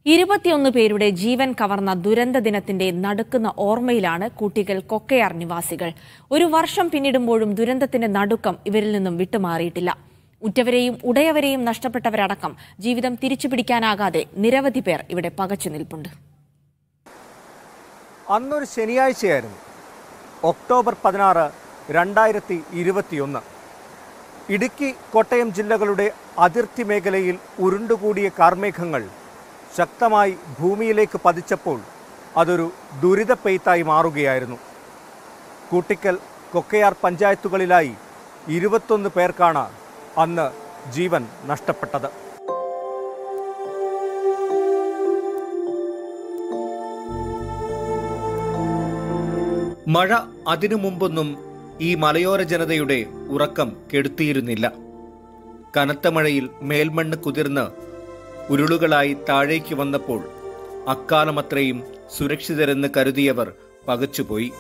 ഇരുപത്തിയൊന്ന് പേരുടെ ജീവൻ കവർന്ന ദുരന്ത ദിനത്തിന്റെ നടുക്കുന്ന ഓർമ്മയിലാണ് കുട്ടികൾ കൊക്കയാർ നിവാസികൾ ഒരു വർഷം പിന്നിടുമ്പോഴും ദുരന്തത്തിന്റെ നടുക്കം ഇവരിൽ നിന്നും വിട്ടുമാറിയിട്ടില്ല ഉറ്റവരെയും ഉടയവരെയും നഷ്ടപ്പെട്ടവരടക്കം ജീവിതം തിരിച്ചുപിടിക്കാനാകാതെ നിരവധി പേർ ഇവിടെ പകച്ചു നിൽപ്പുണ്ട് അന്നൊരു ശനിയാഴ്ചയായിരുന്നു ഒക്ടോബർ പതിനാറ് രണ്ടായിരത്തി ഇരുപത്തിയൊന്ന് ഇടുക്കി കോട്ടയം ജില്ലകളുടെ അതിർത്തി മേഖലയിൽ ഉരുണ്ടുകൂടിയ കാർമേഘങ്ങൾ ശക്തമായി ഭൂമിയിലേക്ക് പതിച്ചപ്പോൾ അതൊരു ദുരിത പെയ്ത്തായി മാറുകയായിരുന്നു കൂട്ടിക്കൽ കൊക്കയാർ പഞ്ചായത്തുകളിലായി ഇരുപത്തൊന്ന് പേർക്കാണ് അന്ന് ജീവൻ നഷ്ടപ്പെട്ടത് മഴ അതിനു മുമ്പൊന്നും ഈ മലയോര ജനതയുടെ ഉറക്കം കെടുത്തിയിരുന്നില്ല കനത്ത മഴയിൽ മേൽമണ്ണ് കുതിർന്ന് ഉരുളുകളായി താഴേക്ക് വന്നപ്പോൾ അക്കാലമത്രയും സുരക്ഷിതരെന്ന് കരുതിയവർ പകച്ചുപോയി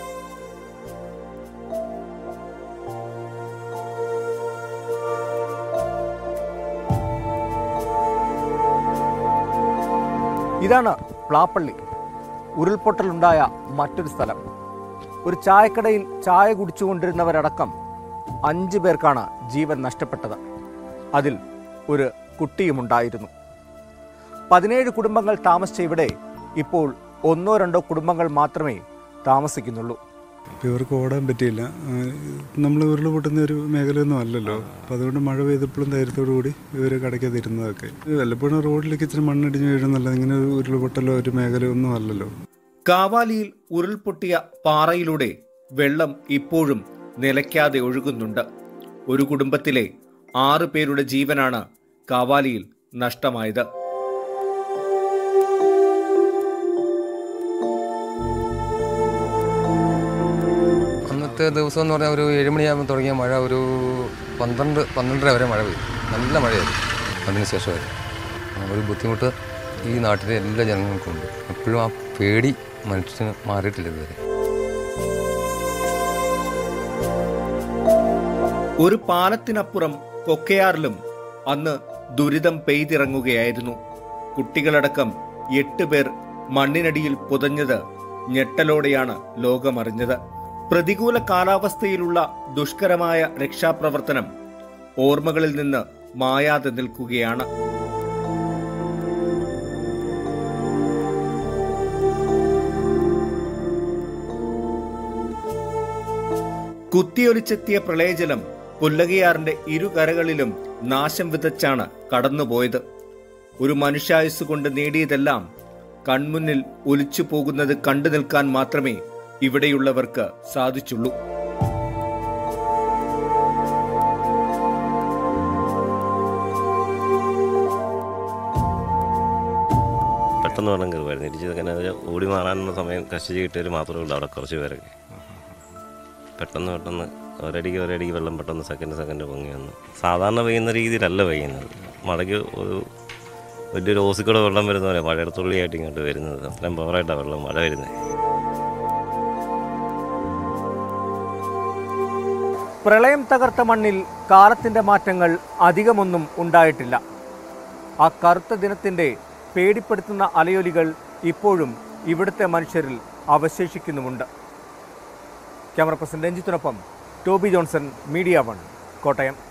ഇതാണ് പ്ലാപ്പള്ളി ഉരുൾപൊട്ടലുണ്ടായ മറ്റൊരു സ്ഥലം ഒരു ചായക്കടയിൽ ചായ കുടിച്ചുകൊണ്ടിരുന്നവരടക്കം അഞ്ചു പേർക്കാണ് ജീവൻ നഷ്ടപ്പെട്ടത് അതിൽ ഒരു കുട്ടിയുമുണ്ടായിരുന്നു പതിനേഴ് കുടുംബങ്ങൾ താമസിച്ച ഇവിടെ ഇപ്പോൾ ഒന്നോ രണ്ടോ കുടുംബങ്ങൾ മാത്രമേ താമസിക്കുന്നുള്ളൂ അപ്പോൾ ഇവർക്ക് ഓടാൻ പറ്റിയില്ല നമ്മൾ ഉരുൾ പൊട്ടുന്ന ഒരു മേഖലയൊന്നും അല്ലല്ലോ അപ്പം അതുകൊണ്ട് മഴ പെയ്തപ്പോഴും ധൈര്യത്തോടു കൂടി ഇവർ കടയ്ക്കതിരുന്നതൊക്കെ വല്ലപ്പോഴും റോഡിലേക്ക് ഇച്ചിരി മണ്ണിടിഞ്ഞ് വീഴുന്നല്ല ഇങ്ങനെ ഒരു ഉരുൾപൊട്ടലോ ഒരു മേഖലയൊന്നും അല്ലല്ലോ കാവാലിയിൽ ഉരുൾപൊട്ടിയ പാറയിലൂടെ വെള്ളം ഇപ്പോഴും നിലയ്ക്കാതെ ഒഴുകുന്നുണ്ട് ഒരു കുടുംബത്തിലെ ആറ് പേരുടെ ജീവനാണ് കാവാലിയിൽ നഷ്ടമായത് അന്നത്തെ ദിവസം എന്ന് പറഞ്ഞാൽ ഒരു ഏഴുമണിയാകുമ്പോൾ തുടങ്ങിയ മഴ ഒരു പന്ത്രണ്ട് പന്ത്രണ്ടര വരെ മഴ പെയ്തു നല്ല മഴയായിരുന്നു അതിനുശേഷമായിരുന്നു ആ ഒരു ബുദ്ധിമുട്ട് ഈ നാട്ടിലെ എല്ലാ ജനങ്ങൾക്കും ഉണ്ട് എപ്പോഴും ആ പേടി മനുഷ്യന് മാറിയിട്ടില്ല ഇതുവരെ ഒരു പാലത്തിനപ്പുറം കൊക്കയാറിലും അന്ന് ദുരിതം പെയ്തിറങ്ങുകയായിരുന്നു കുട്ടികളടക്കം എട്ട് പേർ മണ്ണിനടിയിൽ പുതഞ്ഞത് ഞെട്ടലോടെയാണ് ലോകമറിഞ്ഞത് പ്രതികൂല കാലാവസ്ഥയിലുള്ള ദുഷ്കരമായ രക്ഷാപ്രവർത്തനം ഓർമ്മകളിൽ നിന്ന് മായാതെ നിൽക്കുകയാണ് കുത്തിയൊലിച്ചെത്തിയ പ്രളയജലം പുല്ലകയാറിന്റെ ഇരുകരകളിലും നാശം വിതച്ചാണ് കടന്നുപോയത് ഒരു മനുഷ്യായുസ് കൊണ്ട് നേടിയതെല്ലാം കൺമുന്നിൽ ഒലിച്ചു പോകുന്നത് കണ്ടു നിൽക്കാൻ മാത്രമേ ഇവിടെയുള്ളവർക്ക് സാധിച്ചുള്ളൂ പെട്ടെന്ന് വെള്ളം കയറുമായിരുന്നു ഇടിച്ചത് അങ്ങനെ അത് ഓടി മാറാനുള്ള സമയം കഷ്ടിച്ച് കിട്ടിയവർ മാത്രമേ ഉള്ളൂ അവിടെ കുറച്ച് പേരൊക്കെ പെട്ടെന്ന് പെട്ടെന്ന് ഒരടിക്ക് ഒരടിക്ക് വെള്ളം പെട്ടെന്ന് സെക്കൻഡ് സെക്കൻഡ് പൊങ്ങി വന്നു സാധാരണ പെയ്യുന്ന രീതിയിലല്ല പെയ്യുന്നത് മഴയ്ക്ക് ഒരു വലിയൊരു ഓസിക്കൂടെ വെള്ളം വരുന്ന പോലെ മഴയുടെ തുള്ളിയായിട്ട് ഇങ്ങോട്ട് വരുന്നത് അത്രയും പവറായിട്ടാണ് വെള്ളം മഴ വരുന്നത് പ്രളയം തകർത്ത മണ്ണിൽ കാലത്തിന്റെ മാറ്റങ്ങൾ അധികമൊന്നും ഉണ്ടായിട്ടില്ല ആ കറുത്ത ദിനത്തിന്റെ പേടിപ്പെടുത്തുന്ന അലയൊലികൾ ഇപ്പോഴും ഇവിടുത്തെ മനുഷ്യരിൽ അവശേഷിക്കുന്നുമുണ്ട് ക്യാമറ പേഴ്സൺ രഞ്ജിത്തിനൊപ്പം Toby Johnson media one Kottayam